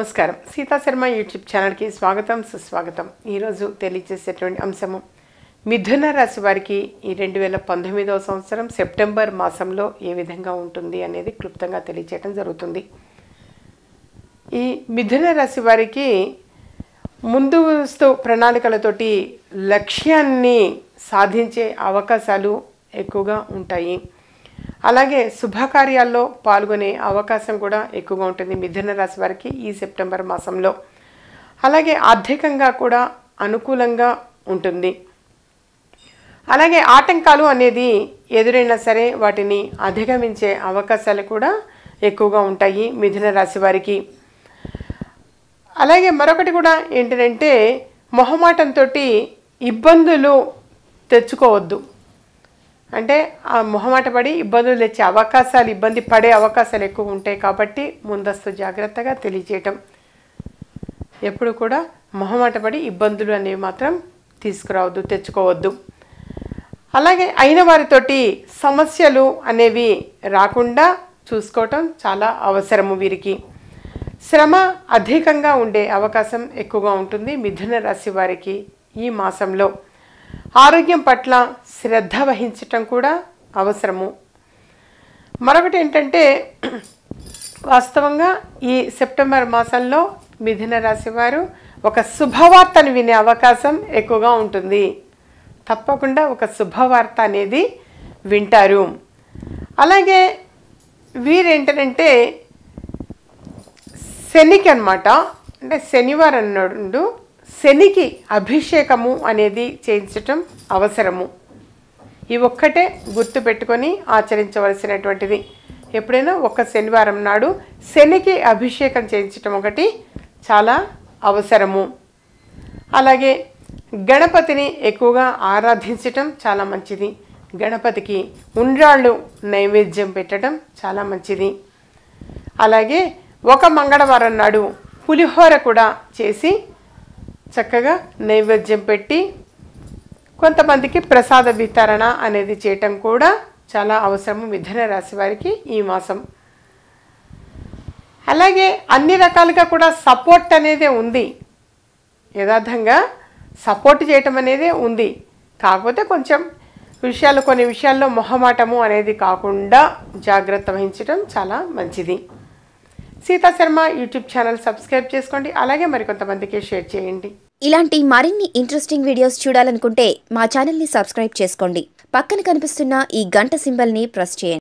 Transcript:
నమస్కారం సీతా శర్మ యూట్యూబ్ ఛానల్కి స్వాగతం సుస్వాగతం ఈరోజు తెలియజేసేటువంటి అంశము మిథున రాశి వారికి ఈ రెండు వేల పంతొమ్మిదవ సంవత్సరం సెప్టెంబర్ మాసంలో ఏ విధంగా ఉంటుంది అనేది క్లుప్తంగా తెలియచేయడం జరుగుతుంది ఈ మిథున రాశి వారికి ముందస్తు ప్రణాళికలతోటి లక్ష్యాన్ని సాధించే అవకాశాలు ఎక్కువగా ఉంటాయి అలాగే శుభకార్యాల్లో పాల్గొనే అవకాశం కూడా ఎక్కువగా ఉంటుంది మిథున రాశి వారికి ఈ సెప్టెంబర్ మాసంలో అలాగే ఆర్థికంగా కూడా అనుకూలంగా ఉంటుంది అలాగే ఆటంకాలు అనేది ఎదురైనా సరే వాటిని అధిగమించే అవకాశాలు కూడా ఎక్కువగా ఉంటాయి మిథున రాశి వారికి అలాగే మరొకటి కూడా ఏంటంటే మొహమాటంతో ఇబ్బందులు తెచ్చుకోవద్దు అంటే ఆ మొహమాట పడి ఇబ్బందులు తెచ్చే అవకాశాలు ఇబ్బంది పడే అవకాశాలు ఎక్కువ ఉంటాయి కాబట్టి ముందస్తు జాగ్రత్తగా తెలియజేయటం ఎప్పుడు కూడా మొహమాట పడి ఇబ్బందులు అనేవి మాత్రం తీసుకురావద్దు తెచ్చుకోవద్దు అలాగే అయిన వారితోటి సమస్యలు అనేవి రాకుండా చూసుకోవటం చాలా అవసరము వీరికి శ్రమ అధికంగా ఉండే అవకాశం ఎక్కువగా ఉంటుంది మిథున రాశి వారికి ఈ మాసంలో ఆరోగ్యం పట్ల శ్రద్ధ వహించటం కూడా అవసరము మరొకటి ఏంటంటే వాస్తవంగా ఈ సెప్టెంబర్ మాసంలో మిథున రాశి వారు ఒక శుభవార్తను వినే అవకాశం ఎక్కువగా ఉంటుంది తప్పకుండా ఒక శుభవార్త అనేది వింటారు అలాగే వీరేంటంటే శనికి అన్నమాట అంటే శనివారం నాడు శనికి అభిషేకము అనేది చేయించటం అవసరము ఈ ఒక్కటే గుర్తు పెట్టుకొని ఆచరించవలసినటువంటిది ఎప్పుడైనా ఒక శనివారం నాడు శనికి అభిషేకం చేయించటం ఒకటి చాలా అవసరము అలాగే గణపతిని ఎక్కువగా ఆరాధించటం చాలా మంచిది గణపతికి ఉండ్రాళ్ళు నైవేద్యం పెట్టడం చాలా మంచిది అలాగే ఒక మంగళవారం నాడు పులిహోర కూడా చేసి చక్కగా నైవేద్యం పెట్టి కొంతమందికి ప్రసాద వితరణ అనేది చేయటం కూడా చాలా అవసరము మిథున రాశి వారికి ఈ మాసం అలాగే అన్ని రకాలుగా కూడా సపోర్ట్ అనేది ఉంది యథార్థంగా సపోర్ట్ చేయటం అనేది ఉంది కాకపోతే కొంచెం విషయాలు కొన్ని విషయాల్లో మొహమాటము అనేది కాకుండా జాగ్రత్త వహించడం చాలా మంచిది Sita Sharma YouTube channel subscribe చేసుకోండి అలాగే మరికొంతమందికి షేర్ చేయండి ఇలాంటి మరిన్ని ఇంట్రెస్టింగ్ వీడియోస్ చూడాలనుకుంటే మా ఛానల్ని సబ్స్క్రైబ్ చేసుకోండి పక్కన కనిపిస్తున్న ఈ గంట సింబల్ని ప్రెస్ చేయండి